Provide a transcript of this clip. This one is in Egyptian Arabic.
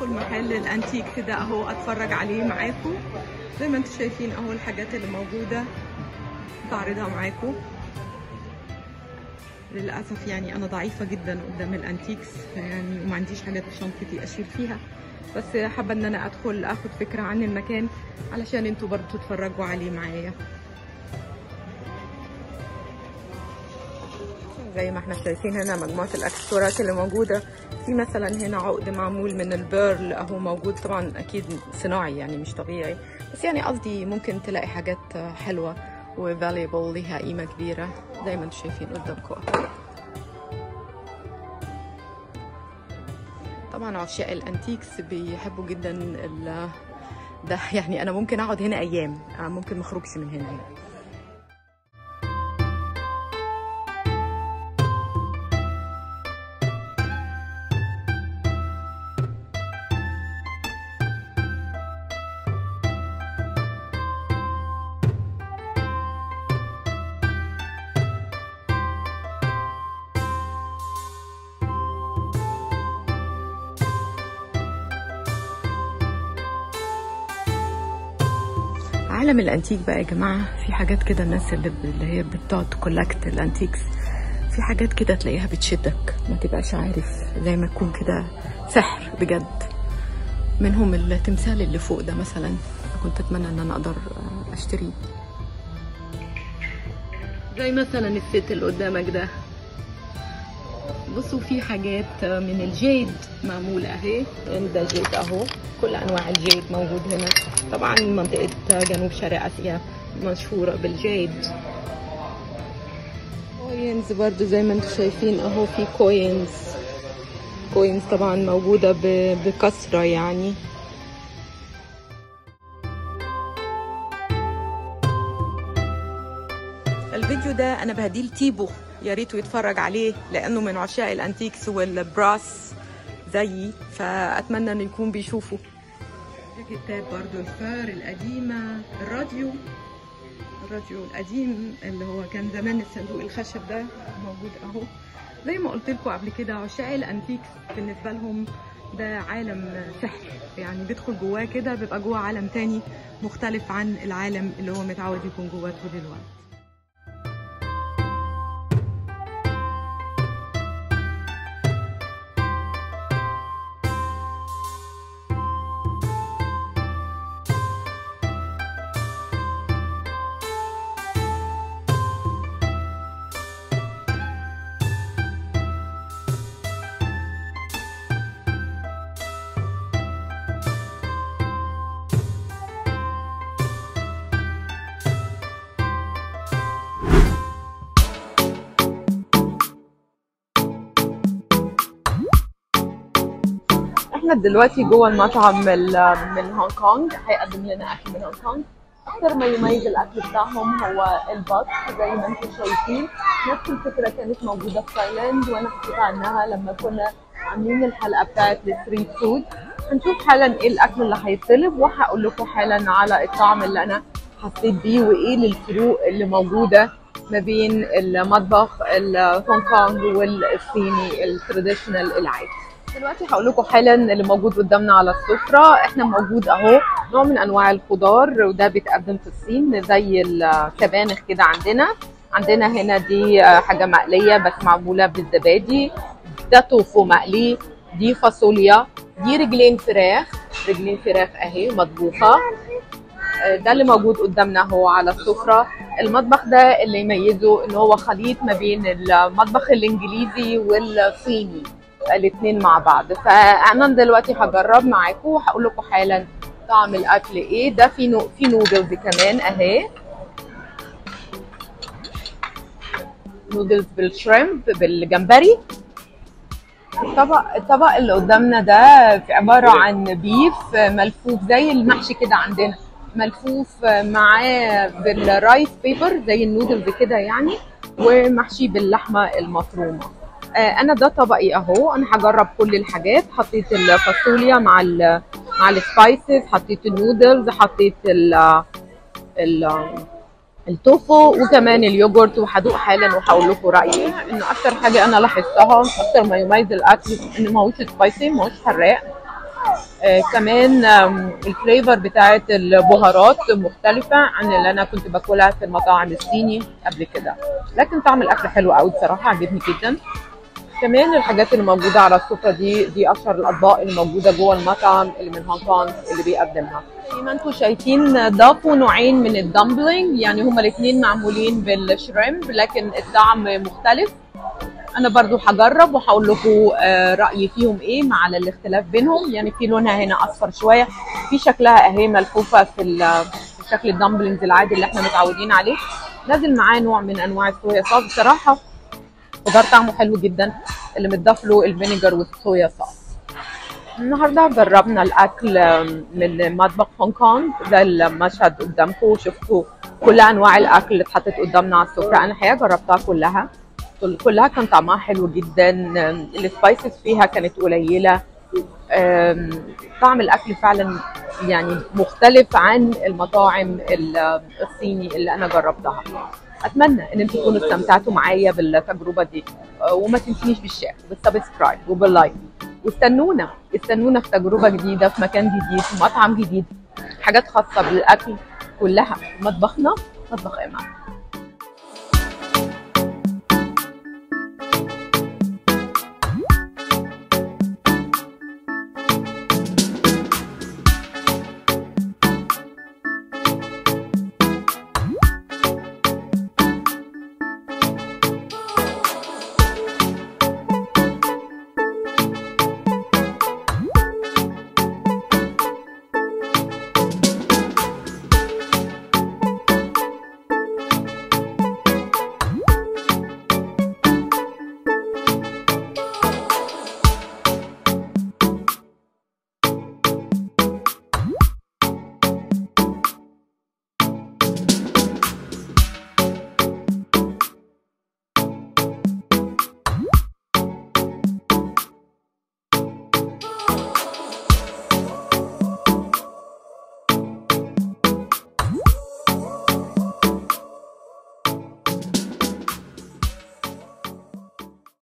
ادخل محل الانتيك كده اهو اتفرج عليه معاكم زي ما انتم شايفين اهو الحاجات اللي موجوده بعرضها معاكم للاسف يعني انا ضعيفه جدا قدام الانتيكس يعني وما عنديش حاجات في شنطتي اشيل فيها بس حابه ان انا ادخل اخد فكره عن المكان علشان انتوا برضو تتفرجوا عليه معايا زي ما احنا شايفين هنا مجموعه الاكسسوارات اللي موجوده في مثلا هنا عقد معمول من البيرل اهو موجود طبعا اكيد صناعي يعني مش طبيعي بس يعني قصدي ممكن تلاقي حاجات حلوه وفاليبل ليها قيمه كبيره زي ما انتم شايفين قدامكم طبعا عشاق الانتيكس بيحبوا جدا ال ده يعني انا ممكن اقعد هنا ايام ممكن ما اخرجش من هنا يعني. عالم الانتيك بقى يا جماعه في حاجات كده الناس اللي, اللي هي بتقعد تكولكت الانتيكس في حاجات كده تلاقيها بتشدك ما تبقاش عارف زي ما تكون كده سحر بجد منهم التمثال اللي فوق ده مثلا كنت اتمنى ان انا اقدر اشتريه زي مثلا الست اللي قدامك ده بصوا في حاجات من الجيد معمولة اهي ده جيد اهو كل انواع الجيد موجود هنا طبعا منطقة جنوب شرق اسيا مشهورة بالجيد كوينز برضو زي ما انتم شايفين اهو في كوينز كوينز طبعا موجودة بكثرة يعني الفيديو ده انا بهديه لتيبو يا ريته يتفرج عليه لانه من عشاق الانتيكس والبراس زيي فاتمنى انه يكون بيشوفه كتاب برضو الفار القديمة الراديو الراديو القديم اللي هو كان زمان الصندوق الخشب ده موجود اهو زي ما قلت لكم قبل كده عشاق الانتيكس بالنسبة لهم ده عالم سحر يعني بيدخل جواه كده بيبقى جوه عالم تاني مختلف عن العالم اللي هو متعود يكون جواه طول الوقت احنا دلوقتي جوه المطعم من هونج كونج هيقدم لنا اكل من هونج كونج اكتر ما يميز الاكل بتاعهم هو البط زي ما انتم شايفين نفس الفكره كانت موجوده في تايلاند وانا حكيت عنها لما كنا عاملين الحلقه بتاعت الستريت فود هنشوف حالا ايه الاكل اللي هيطلب وهقول لكم حالا على الطعم اللي انا حسيت بيه وايه الفروق اللي موجوده ما بين المطبخ الهونج كونج والصيني التراديشنال العادي دلوقتي هقول لكم حالا اللي موجود قدامنا على السفره احنا موجود اهو نوع من انواع الخضار وده بيتقدم في الصين زي السبانخ كده عندنا عندنا هنا دي حاجه مقليه بس معموله بالزبادي ده توفو مقلي دي فاصوليا دي رجلين فراخ رجلين فراخ اهي مطبوخه ده اللي موجود قدامنا هو على السفره المطبخ ده اللي يميزه ان هو خليط ما بين المطبخ الانجليزي والصيني الاثنين مع بعض فانا دلوقتي هجرب معاكم وهقول لكم حالا طعم الاكل ايه ده في نو في نودلز كمان اهي نودلز بالشريمب بالجمبري الطبق الطبق اللي قدامنا ده عباره عن بيف ملفوف زي المحشي كده عندنا ملفوف معاه بالرايس بيبر زي النودلز كده يعني ومحشي باللحمه المفرومه انا ده طبقي اهو انا هجرب كل الحاجات حطيت الفاصوليا مع ال مع السبايسز حطيت النودلز حطيت ال ال التوفو وكمان اليوجورت وهدوق حالا وهقول لكم رايي انه اكتر حاجه انا لاحظتها اكتر ما يميز الاكل انه ما هوش سبايسي ما هوش حراق آه كمان آم، الفليفر بتاعت البهارات مختلفة عن اللي أنا كنت باكلها في المطاعم الصيني قبل كده لكن طعم الأكل حلو قوي بصراحة عجبني جدا كمان الحاجات اللي موجودة على السفرة دي دي أشهر الأطباق اللي موجودة جوه المطعم اللي من هونج كونج اللي بيقدمها زي ما انتم شايفين ضافوا نوعين من الدمبلينج يعني هما الاثنين معمولين بالشريمب لكن الطعم مختلف انا برضو هجرب وهقول لكم آه، رايي فيهم ايه مع الاختلاف بينهم يعني في لونها هنا اصفر شويه في شكلها اهي ملفوفه في ال- في شكل الدمبلينجز العادي اللي احنا متعودين عليه نازل معاه نوع من انواع الصويا صوص بصراحه خضار طعمه حلو جدا اللي متضاف له الفينيجر والصويا صوص النهارده جربنا الاكل آم، من مطبخ هونج كونج زي المشهد قدامكم وشفتوا كل انواع الاكل اللي اتحطت قدامنا على السفره انا الحقيقه جربتها كلها كل- كلها كان طعمها حلو جدا آم، السبايسز فيها كانت قليله آم، طعم الاكل فعلا يعني مختلف عن المطاعم ال- الصيني اللي انا جربتها اتمنى ان انتم تكونوا استمتعتوا معايا بالتجربه دي آه، وما تنسونيش بالشير وبالسبسكرايب وباللايك واستنونا استنونا في تجربه جديده في مكان جديد في مطعم جديد حاجات خاصه بالاكل كلها مطبخنا مطبخ ايمان